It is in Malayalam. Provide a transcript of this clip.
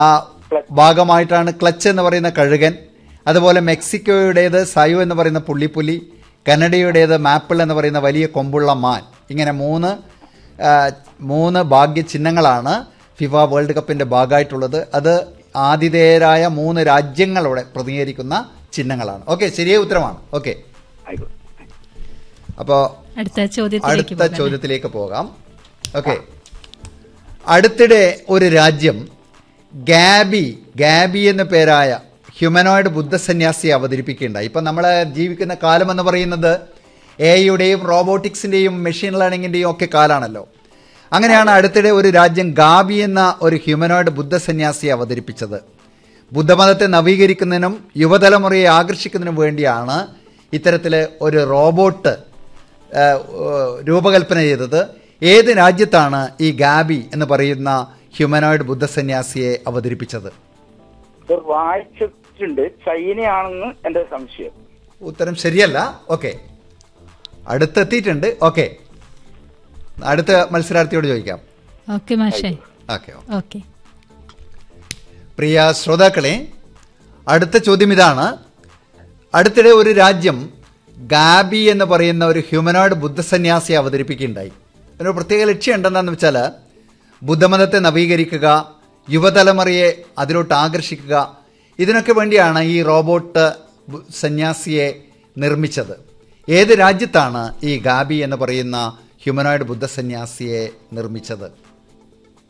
ആ ഭാഗമായിട്ടാണ് ക്ലച്ച് എന്ന് പറയുന്ന കഴുകൻ അതുപോലെ മെക്സിക്കോയുടേത് സയോ എന്ന് പറയുന്ന പുള്ളിപ്പുലി കനഡയുടേത് മാപ്പിൾ എന്ന് പറയുന്ന വലിയ കൊമ്പുള്ള മാൻ ഇങ്ങനെ മൂന്ന് ആ, മൂന്ന് ഭാഗ്യചിഹ്നങ്ങളാണ് ഫിഫ വേൾഡ് കപ്പിന്റെ ഭാഗമായിട്ടുള്ളത് അത് ആതിഥേയരായ മൂന്ന് രാജ്യങ്ങളോടെ പ്രതിനിധീകരിക്കുന്ന ചിഹ്നങ്ങളാണ് ഓക്കെ ശരിയായ ഉത്തരമാണ് ഓക്കെ ആയിക്കോട്ടെ അപ്പോൾ അടുത്ത ചോദ്യത്തിലേക്ക് അടുത്ത പോകാം. ചോദ്യത്തിലേക്ക് പോകാം ഓക്കെ അടുത്തിടെ ഒരു രാജ്യം ഗാബി ഗാബി എന്ന പേരായ ഹ്യൂമനോയിഡ് ബുദ്ധസന്യാസിയെ അവതരിപ്പിക്കുകയുണ്ടായി ഇപ്പം നമ്മൾ ജീവിക്കുന്ന കാലം എന്ന് പറയുന്നത് എയുടെയും റോബോട്ടിക്സിൻ്റെയും മെഷീൻ ലേണിങ്ങിൻ്റെയും ഒക്കെ കാലാണല്ലോ അങ്ങനെയാണ് അടുത്തിടെ ഒരു രാജ്യം ഗാബി എന്ന ഒരു ഹ്യൂമനോയിഡ് ബുദ്ധസന്യാസിയെ അവതരിപ്പിച്ചത് ബുദ്ധമതത്തെ നവീകരിക്കുന്നതിനും യുവതലമുറയെ ആകർഷിക്കുന്നതിനും വേണ്ടിയാണ് ഇത്തരത്തിൽ ഒരു റോബോട്ട് ആ, ഏഹ്, രൂപകൽപ്പന ചെയ്തത് ഏത് രാജ്യത്താണ് ഈ ഗാബി എന്ന് പറയുന്ന ഹ്യൂമനോയിഡ് ബുദ്ധസന്യാസിയെ അവതരിപ്പിച്ചത് സർ വായിച്ചിട്ടുണ്ട് ചൈനയാണെന്ന് എന്റെ സംശയം ഉത്തരം ശരിയല്ല ഓക്കെ അടുത്തെത്തിയിട്ടുണ്ട് ഓക്കെ അടുത്ത മത്സരാർത്ഥിയോട് ചോദിക്കാം ഓക്കെ മാഷേ ഓക്കെ ഓക്കെ പ്രിയ ശ്രോതാക്കളെ അടുത്ത ചോദ്യം ഇതാണ് അടുത്തിടെ ഒരു രാജ്യം ഗാബി എന്ന് പറയുന്ന ഒരു ഹ്യൂമനോയിഡ് ബുദ്ധസന്യാസിയെ അവതരിപ്പിക്കുകയുണ്ടായി ഒരു പ്രത്യേക ലക്ഷ്യം ഉണ്ടെന്നു വെച്ചാൽ ബുദ്ധമതത്തെ നവീകരിക്കുക യുവതലമുറയെ അതിലോട്ട് ആകർഷിക്കുക ഇതിനൊക്കെ വേണ്ടിയാണ് ഈ റോബോട്ട് ബു- സന്യാസിയെ നിർമ്മിച്ചത് ഏത് രാജ്യത്താണ് ഈ ഗാബി എന്ന് പറയുന്ന ഹ്യൂമനോയിഡ് ബുദ്ധസന്യാസിയെ നിർമ്മിച്ചത്